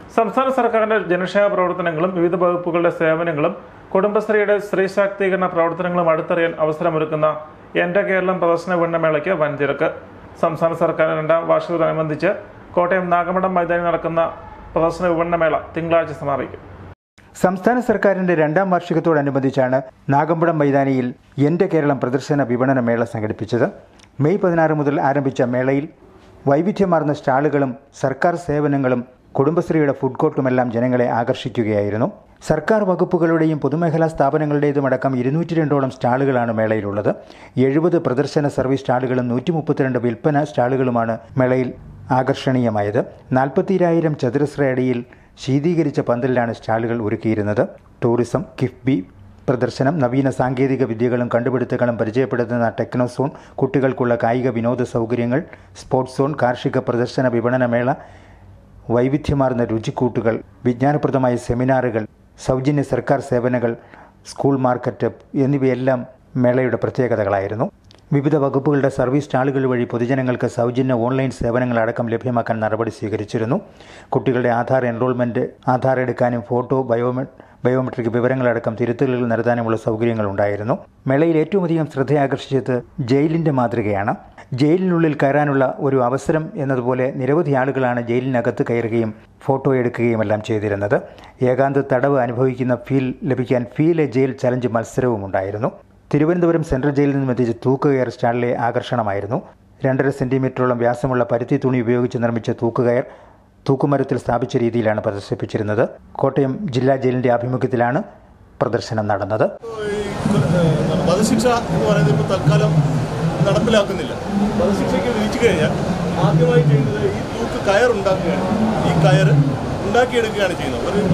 സംസ്ഥാന സർക്കാരിന്റെ ജനക്ഷേമ പ്രവർത്തനങ്ങളും വിവിധ വകുപ്പുകളുടെ സേവനങ്ങളും കുടുംബശ്രീയുടെ സ്ത്രീ ശാക്തീകരണ പ്രവർത്തനങ്ങളും അടുത്തറിയാൻ അവസരമൊരുക്കുന്ന എന്റെ കേരളം പ്രദർശന വിണ്ണമേളയ്ക്ക് വൻതിരക്ക് സംസ്ഥാന സർക്കാരിന്റെ രണ്ടാം വാർഷികത്തോടനുബന്ധിച്ച് കോട്ടയം നാഗമഠം മൈതാനിൽ നടക്കുന്ന പ്രദർശന വിപണനമേള തിങ്കളാഴ്ച സമാപിക്കും സംസ്ഥാന സർക്കാരിന്റെ രണ്ടാം വാർഷികത്തോടനുബന്ധിച്ചാണ് നാഗമ്പടം മൈതാനിയിൽ എൻ്റെ കേരളം പ്രദർശന വിപണന മേള സംഘടിപ്പിച്ചത് മെയ് പതിനാറ് മുതൽ ആരംഭിച്ച മേളയിൽ വൈവിധ്യമാർന്ന സ്റ്റാളുകളും സർക്കാർ സേവനങ്ങളും കുടുംബശ്രീയുടെ ഫുഡ് കോർട്ടുമെല്ലാം ജനങ്ങളെ ആകർഷിക്കുകയായിരുന്നു സർക്കാർ വകുപ്പുകളുടെയും പൊതുമേഖലാ സ്ഥാപനങ്ങളുടേതുമടക്കം ഇരുന്നൂറ്റി രണ്ടോളം സ്റ്റാളുകളാണ് മേളയിലുള്ളത് എഴുപത് പ്രദർശന സർവീസ് സ്റ്റാളുകളും നൂറ്റി മുപ്പത്തിരണ്ട് വിൽപ്പന സ്റ്റാളുകളുമാണ് മേളയിൽ ആകർഷണീയമായത് നാൽപ്പത്തിരായിരം ചതുരശ്ര അടിയിൽ ശീതീകരിച്ച പന്തലിലാണ് സ്റ്റാളുകൾ ഒരുക്കിയിരുന്നത് ടൂറിസം കിഫ്ബി പ്രദർശനം നവീന സാങ്കേതിക വിദ്യകളും കണ്ടുപിടുത്തങ്ങളും പരിചയപ്പെടുത്തുന്ന ടെക്നോ സോൺ കുട്ടികൾക്കുള്ള കായിക വിനോദ സൗകര്യങ്ങൾ സ്പോർട്സ് സോൺ കാർഷിക പ്രദർശന വിപണനമേള വൈവിധ്യമാർന്ന രുചിക്കൂട്ടുകൾ വിജ്ഞാനപ്രദമായ സെമിനാറുകൾ സൗജന്യ സർക്കാർ സേവനങ്ങൾ സ്കൂൾ മാർക്കറ്റ് എന്നിവയെല്ലാം മേളയുടെ പ്രത്യേകതകളായിരുന്നു വിവിധ വകുപ്പുകളുടെ സർവീസ് സ്റ്റാളുകൾ വഴി പൊതുജനങ്ങൾക്ക് സൗജന്യ ഓൺലൈൻ സേവനങ്ങളടക്കം ലഭ്യമാക്കാൻ നടപടി സ്വീകരിച്ചിരുന്നു കുട്ടികളുടെ ആധാർ എൻറോൾമെൻറ്റ് ആധാർ എടുക്കാനും ഫോട്ടോ ബയോമെ ബയോമെട്രിക് വിവരങ്ങളടക്കം തിരുത്തലുകൾ നടത്താനുമുള്ള സൗകര്യങ്ങൾ ഉണ്ടായിരുന്നു മേളയിൽ ഏറ്റവും അധികം ശ്രദ്ധയാകർഷിച്ചത് ജയിലിൻ്റെ മാതൃകയാണ് ജയിലിനുള്ളിൽ കയറാനുള്ള ഒരു അവസരം എന്നതുപോലെ നിരവധി ആളുകളാണ് ജയിലിനകത്ത് കയറുകയും ഫോട്ടോ എടുക്കുകയും എല്ലാം ചെയ്തിരുന്നത് ഏകാന്ത തടവ് അനുഭവിക്കുന്ന ഫീൽ ലഭിക്കാൻ ഫീൽ എ ജയിൽ ചലഞ്ച് മത്സരവും ഉണ്ടായിരുന്നു തിരുവനന്തപുരം സെൻട്രൽ ജയിലിൽ നിന്നും എത്തിച്ച തൂക്കുകയർ സ്റ്റാളിലെ ആകർഷണമായിരുന്നു രണ്ടര സെന്റിമീറ്ററോളം വ്യാസമുള്ള പരുത്തി തുണി ഉപയോഗിച്ച് നിർമ്മിച്ച തൂക്കുകയർ തൂക്കുമരത്തിൽ സ്ഥാപിച്ച രീതിയിലാണ് പ്രദർശിപ്പിച്ചിരുന്നത് കോട്ടയം ജില്ലാ ജയിലിന്റെ ആഭിമുഖ്യത്തിലാണ് പ്രദർശനം നടന്നത് ഈ എന്താണ് വധശിക്ഷ എന്ന് പറയുന്നത് ഇപ്പോൾ തൽക്കാലം നടപ്പിലാക്കുന്നില്ല വധശിക്ഷയ്ക്ക് വിധിച്ചു കഴിഞ്ഞാൽ ആദ്യമായി ചെയ്യുന്നത് ഈ തൂക്ക് കയർ ഉണ്ടാക്കുകയാണ് ഈ കയർ ഉണ്ടാക്കിയെടുക്കുകയാണ് ചെയ്യുന്നത് ഒരു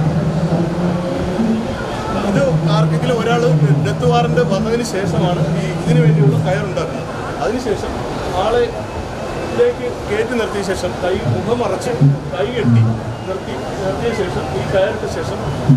ഇത് ആർക്കെങ്കിലും ഒരാൾ ഡെത്ത് വാറന്റ് വന്നതിന് ശേഷമാണ് ഈ ഇതിനു വേണ്ടിയുള്ള കയർ ഉണ്ടാക്കുന്നത് അതിനുശേഷം ആളെ ഇതിലേക്ക് കയറ്റി നിർത്തിയ ശേഷം കൈ മുഖം മറച്ച് കൈ കെട്ടി നിർത്തി നിർത്തിയ ശേഷം ഈ കയറിട്ട ശേഷം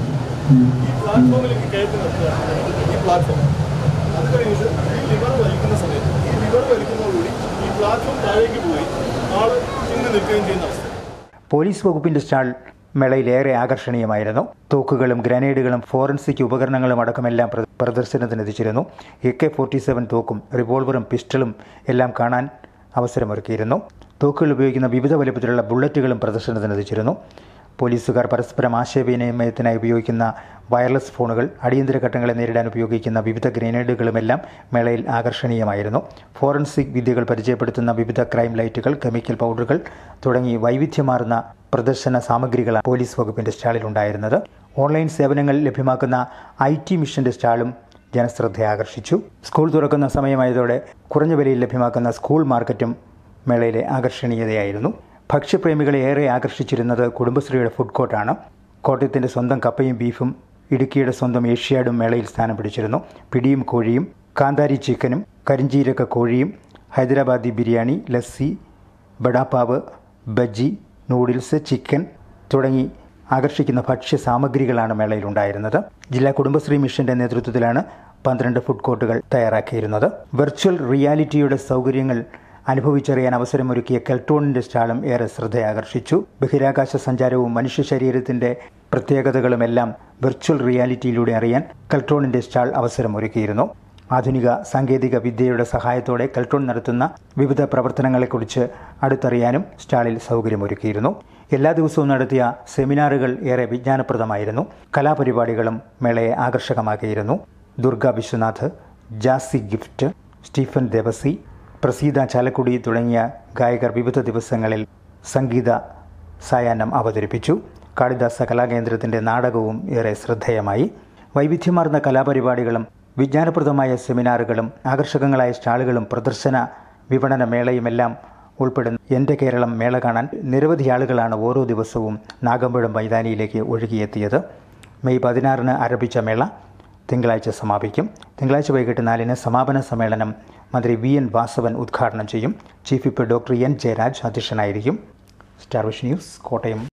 ഈ പ്ലാറ്റ്ഫോമിലേക്ക് കയറ്റി നിർത്തുകയാണ് ഈ പ്ലാറ്റ്ഫോം അത് കഴിഞ്ഞിട്ട് ഈ ലിവർ വലിക്കുന്ന സമയത്ത് ഈ ലിവർ വലിക്കുന്നതോടുകൂടി ഈ പ്ലാറ്റ്ഫോം താഴേക്ക് പോയി ആള് ചിന്തി നിൽക്കുകയും ചെയ്യുന്ന അവസ്ഥ പോലീസ് വകുപ്പിന്റെ സ്റ്റാൾ മേളയിൽ ഏറെ ആകർഷണീയമായിരുന്നു തോക്കുകളും ഗ്രനേഡുകളും ഫോറൻസിക് ഉപകരണങ്ങളും അടക്കമെല്ലാം പ്ര- പ്രദർശനത്തിനെത്തിച്ചിരുന്നു എ കെ ഫോർട്ടി സെവൻ തോക്കും റിവോൾവറും പിസ്റ്റളും എല്ലാം കാണാൻ അവസരമൊരുക്കിയിരുന്നു തോക്കുകൾ ഉപയോഗിക്കുന്ന വിവിധ വലുപ്പത്തിലുള്ള ബുള്ളറ്റുകളും പ്രദർശനത്തിനെത്തിച്ചിരുന്നു പോലീസുകാർ പരസ്പരം ആശയവിനിമയത്തിനായി ഉപയോഗിക്കുന്ന വയർലെസ് ഫോണുകൾ അടിയന്തര ഘട്ടങ്ങളെ നേരിടാൻ ഉപയോഗിക്കുന്ന വിവിധ ഗ്രനേഡുകളുമെല്ലാം മേളയിൽ ആകർഷണീയമായിരുന്നു ഫോറൻസിക് വിദ്യകൾ പരിചയപ്പെടുത്തുന്ന വിവിധ ക്രൈം ലൈറ്റുകൾ കെമിക്കൽ പൗഡറുകൾ തുടങ്ങി വൈവിധ്യമാർന്ന പ്രദർശന സാമഗ്രികളാണ് പോലീസ് വകുപ്പിന്റെ സ്റ്റാളിൽ ഉണ്ടായിരുന്നത് ഓൺലൈൻ സേവനങ്ങൾ ലഭ്യമാക്കുന്ന ഐ ടി മിഷന്റെ സ്റ്റാളും ജനശ്രദ്ധ ആകർഷിച്ചു സ്കൂൾ തുറക്കുന്ന സമയമായതോടെ കുറഞ്ഞ വിലയിൽ ലഭ്യമാക്കുന്ന സ്കൂൾ മാർക്കറ്റും മേളയിലെ ആകർഷണീയതയായിരുന്നു ഭക്ഷ്യപ്രേമികളെ ഏറെ ആകർഷിച്ചിരുന്നത് കുടുംബശ്രീയുടെ ഫുഡ് കോർട്ടാണ് കോട്ടയത്തിൻ്റെ സ്വന്തം കപ്പയും ബീഫും ഇടുക്കിയുടെ സ്വന്തം ഏഷ്യാഡും മേളയിൽ സ്ഥാനം പിടിച്ചിരുന്നു പിടിയും കോഴിയും കാന്താരി ചിക്കനും കരിഞ്ചീരക കോഴിയും ഹൈദരാബാദി ബിരിയാണി ലസ്സി ബഡാപ്പാവ് ബജ്ജി നൂഡിൽസ് ചിക്കൻ തുടങ്ങി ആകർഷിക്കുന്ന ഭക്ഷ്യ സാമഗ്രികളാണ് മേളയിലുണ്ടായിരുന്നത് ജില്ലാ കുടുംബശ്രീ മിഷന്റെ നേതൃത്വത്തിലാണ് പന്ത്രണ്ട് ഫുഡ് കോർട്ടുകൾ തയ്യാറാക്കിയിരുന്നത് വെർച്വൽ റിയാലിറ്റിയുടെ സൗകര്യങ്ങൾ അനുഭവിച്ചറിയാൻ അവസരമൊരുക്കിയ കെൽട്രോണിന്റെ സ്റ്റാളും ഏറെ ശ്രദ്ധയാകർഷിച്ചു ബഹിരാകാശ സഞ്ചാരവും മനുഷ്യ ശരീരത്തിന്റെ പ്രത്യേകതകളുമെല്ലാം വെർച്വൽ റിയാലിറ്റിയിലൂടെ അറിയാൻ കെൽട്രോണിന്റെ സ്റ്റാൾ അവസരമൊരുക്കിയിരുന്നു ആധുനിക സാങ്കേതിക വിദ്യയുടെ സഹായത്തോടെ കെൽട്രോൺ നടത്തുന്ന വിവിധ പ്രവർത്തനങ്ങളെക്കുറിച്ച് അടുത്തറിയാനും സ്റ്റാളിൽ സൗകര്യമൊരുക്കിയിരുന്നു എല്ലാ ദിവസവും നടത്തിയ സെമിനാറുകൾ ഏറെ വിജ്ഞാനപ്രദമായിരുന്നു കലാപരിപാടികളും മേളയെ ആകർഷകമാക്കിയിരുന്നു ദുർഗ വിശ്വനാഥ് ജാസി ഗിഫ്റ്റ് സ്റ്റീഫൻ ദേവസി പ്രസീത ചാലക്കുടി തുടങ്ങിയ ഗായകർ വിവിധ ദിവസങ്ങളിൽ സംഗീത സായാഹ്നം അവതരിപ്പിച്ചു കാളിദാസ കലാകേന്ദ്രത്തിന്റെ നാടകവും ഏറെ ശ്രദ്ധേയമായി വൈവിധ്യമാർന്ന കലാപരിപാടികളും വിജ്ഞാനപ്രദമായ സെമിനാറുകളും ആകർഷകങ്ങളായ സ്റ്റാളുകളും പ്രദർശന വിപണന മേളയുമെല്ലാം ഉൾപ്പെടുന്ന എൻ്റെ കേരളം മേള കാണാൻ നിരവധി ആളുകളാണ് ഓരോ ദിവസവും നാഗമ്പഴം മൈതാനിയിലേക്ക് ഒഴുകിയെത്തിയത് മെയ് പതിനാറിന് ആരംഭിച്ച മേള തിങ്കളാഴ്ച സമാപിക്കും തിങ്കളാഴ്ച വൈകിട്ട് നാലിന് സമാപന സമ്മേളനം മന്ത്രി വി എൻ വാസവൻ ഉദ്ഘാടനം ചെയ്യും chief whip doctor N Jayaraj അധ്യക്ഷനായിരിക്കും സ്റ്റാർ വിഷ് ന്യൂസ് കോട്ടയം